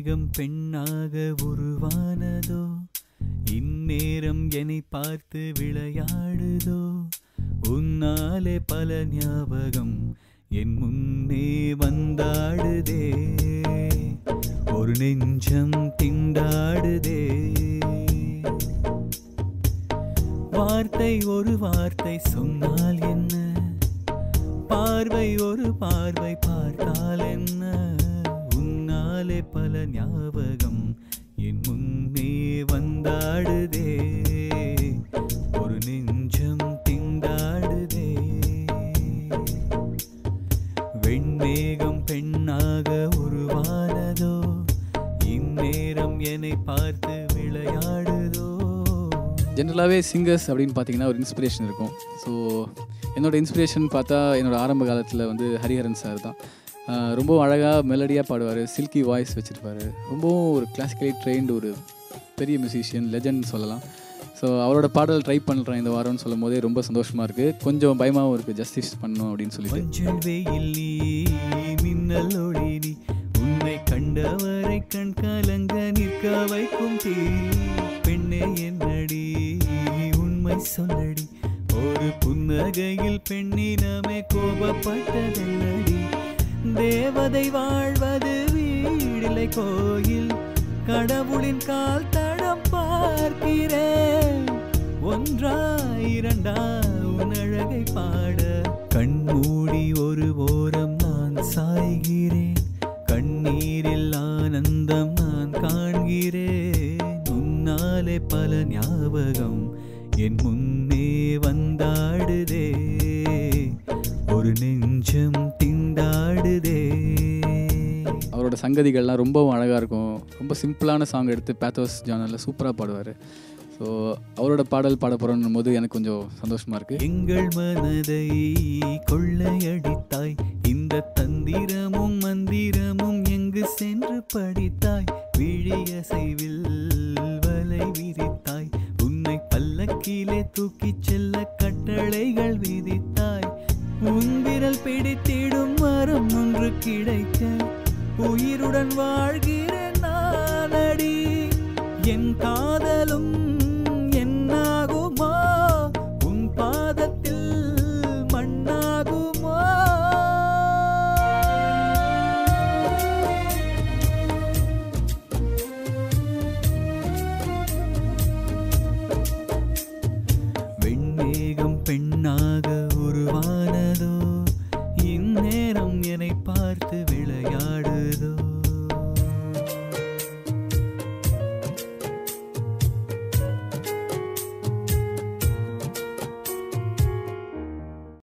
வெண்மேகம் பெண்ணாக உருவானதோ இந்நேரம் என்னை பார்த்து விளையாடுதோ உன்னாலே பல ஞாபகம் என் முன்னே வந்தாடுதே ஒரு நெஞ்சம் திண்டாடுதே வார்த்தை ஒரு வார்த்தை சொன்னால் என்ன பார்வை ஒரு பார்வை பார்த்தால் என்ன உன்னாலே பல ஞாபகம் என் முன்னே வந்தாடுதே ஒரு நெஞ்சம் திண்டாடுதே வெண்மேகம் பெண்ணாக உருவானதோ இந்நேரம் என்னை பார்த்து விளையாடுதோ ஜென்ரலாகவே சிங்கர்ஸ் அப்படின்னு பார்த்தீங்கன்னா ஒரு இன்ஸ்பிரேஷன் இருக்கும் ஸோ என்னோட இன்ஸ்பிரேஷன் பார்த்தா என்னோட ஆரம்ப காலத்தில் வந்து ஹரிஹரன் சார் தான் ஆஹ் ரொம்ப அழகாக மெலடியாக பாடுவார் சில்கி வாய்ஸ் வச்சுருப்பாரு ரொம்பவும் ஒரு கிளாசிக்கலி ட்ரெயின்டு ஒரு பெரிய மியூசிஷியன் லெஜண்ட் சொல்லலாம் ஸோ அவரோட பாடல் ட்ரை பண்ணுறேன் இந்த வாரம்னு சொல்லும் போதே ரொம்ப சந்தோஷமாக இருக்குது கொஞ்சம் பயமாகவும் இருக்குது ஜஸ்டிஸ் பண்ணணும் அப்படின்னு சொல்லிட்டு மஞ்சள் வெயில் நீ மின்னல் ஒளி நீ உன்னை கண்டவரை கண் கலங்க நிற்க வைக்கும் தீ பெண்ணே என்னடி உண்மை சொல்லடி ஒரு புன்னகையில் பெண்ணினமே கோபப்பட்டதென்னடி தேவதை வாழ்வது வீடிலை கோயில் கடவுளின் கால் தடம் பார்க்கிறேன் ஒன்றா இரண்டா உன் அழகை பாட கண்மூடி ஒரு ஓரம் நான் சாய்கிறேன் கண்ணீரில் ஆனந்தம் நான் காண்கிறேன் உன்னாலே பல ஞாபகம் என் முன்னே வந்தாடுதே ஒரு நெஞ்சம் திண்டாடுதே அவரோட சங்கதிகள்லாம் ரொம்பவும் அழகாக இருக்கும் ரொம்ப சிம்பிளான சாங் எடுத்து பேத்தோஸ் ஜானலில் சூப்பராக பாடுவார் ஸோ அவரோட பாடல் பாட போகிறோன்னும் போது எனக்கு கொஞ்சம் சந்தோஷமாக இருக்குது எங்கள் மனதை கொள்ளையடித்தாய் இந்த தந்திரமும் மந்திரமும் எங்கு சென்று படித்தாய் விழியசைவில் வலை விரித்தாய் உன்னை பல்லக்கிலே தூக்கிச் செல்ல கட்டளைகள் விதித்தாய் உன் விரல் பிடித்திடும் மரம் ஒன்று கிடைக்க உயிருடன் வாழ்கிறேன் நானடி என் காதலும் என்னாகுமா உன் பாதத்தில் மண்ணாகுமா வெண்மேகம் பெண்ணாக உருவானதோ இந்நேரம் என்னை பார்த்து விளையாட